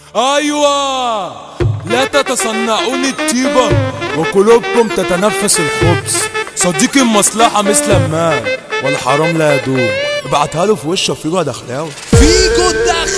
أيوة لا تتصنعون الطيبة وقلوبكم تتنفس الخبز صديقي المصلحة مثل المال والحرام لا يدوم ابعتها له في وشه فيجو دخلاوي فيجو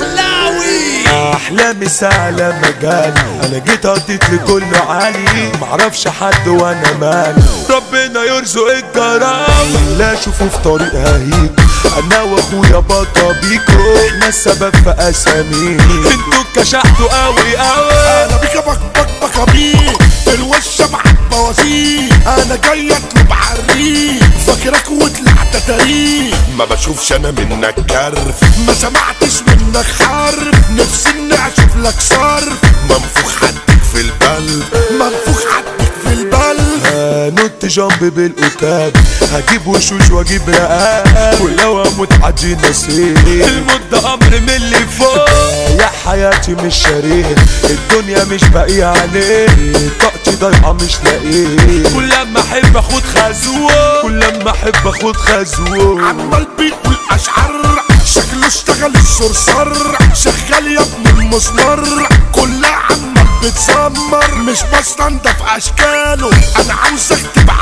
الدخلاوي احلامي سهلة مجالي انا جيت قضيت لكله عالي معرفش حد وانا مالي ربنا يرزق الجراوي لا اشوفه في طريق ههيج انا واخويا بطا بيكو احنا السبب في اساميني انتوا اتكشحتوا قوي قوي انا بيك بك بك بك بيك الوش معاك بوازيك انا جاي اطلب عريك فاكرك وطلعت تاريخ ما بشوفش انا منك كرف ما سمعتش منك حرف نفسي اني اشوف لك صرف منفوخ حدك في القلب منفوخ حدك في البلد نط جنب بالقتاب هجيب وشوش واجيب رقاب ولو اموت عدي نسيب المدة امر من اللي فوق يا حياتي مش شريك الدنيا مش باقية عليه طاقتي ضايعة مش لاقيه كل لما احب اخد خازوق كل لما احب اخد خازوق عمال بيقول اشعر شكله اشتغل الصرصر شغال يا ابن المسمر كلها عمال بتسمر مش بستنضف اشكاله انا عاوزك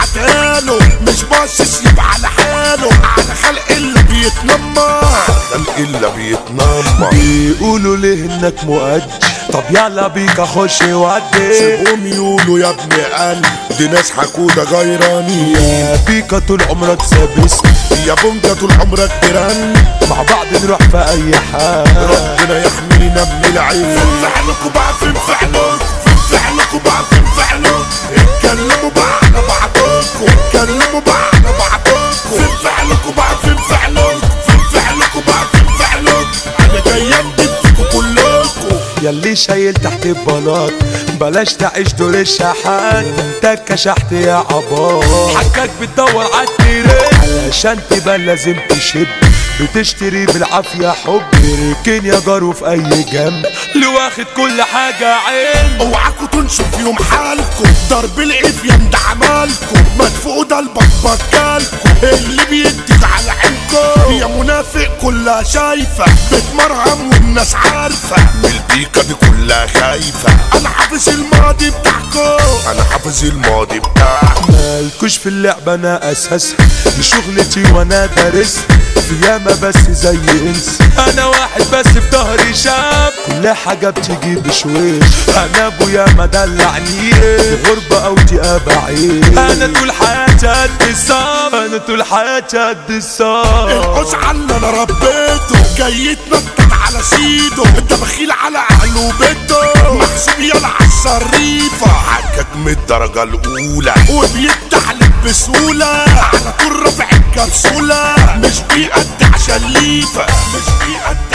تبعتها مش باصص يبقى على حاله على خلق اللي بيتنمر خلق الا بيتنمر بيقولوا ليه انك مؤدي طب يلا بيك اخش وادي سيبهم يقولوا يا ابن قلب دي ناس حكودة غيرانية يا بيكا طول عمرك سابس يا بونجا طول عمرك ترن مع بعض نروح في اي حال ربنا يحمينا من العين في فعلكوا بقى في فعلكوا في فعلكوا بقى في فعلكوا اتكلموا بقى على بعضكوا اتكلموا بقى على بعضكوا في فعلكوا بقى في فعلكوا في فعلكوا بقى في فعلكوا انا جاي اندب فيكوا كلكوا ياللي شايل تحت البلاط بلاش تعيش دور الشحات انت كشحت يا عبار حكاك بتدور عالترند علشان تبقى لازم تشد بتشتري بالعافية حب ركن يا جارو في اي جنب اللي واخد كل حاجة عين اوعاكوا تنشوا في يوم حالكوا ضرب الافيان ده عمالكوا مدفوق ده البكالكوا اللي بيديك على عينكوا يا منافق كلها شايفة بتمرهم والناس عارفة البيكا دي كلها خايفة انا حافظ الماضي بتاعكوا انا حافظ الماضي بتاعك مالكوش في اللعبة انا اساسها دي شغلتي وانا دارسها في ياما بس زي انس انا واحد بس في ظهري شاب كل حاجة بتيجي بشويش انا ابويا ما دلعني غربة او تقابع عيش انا طول حياتي قد الصاب انا طول حياتي قد الصاب الحوش على اللي انا ربيته جاي يتنطط على سيده انت بخيل على اهله وبيته محسوب يلا على الصريفة حكاك من الدرجة الأولى وبيتحلب بسهولة على طول رافع الكبسولة مش بيقد عشان ليفة مش بيقد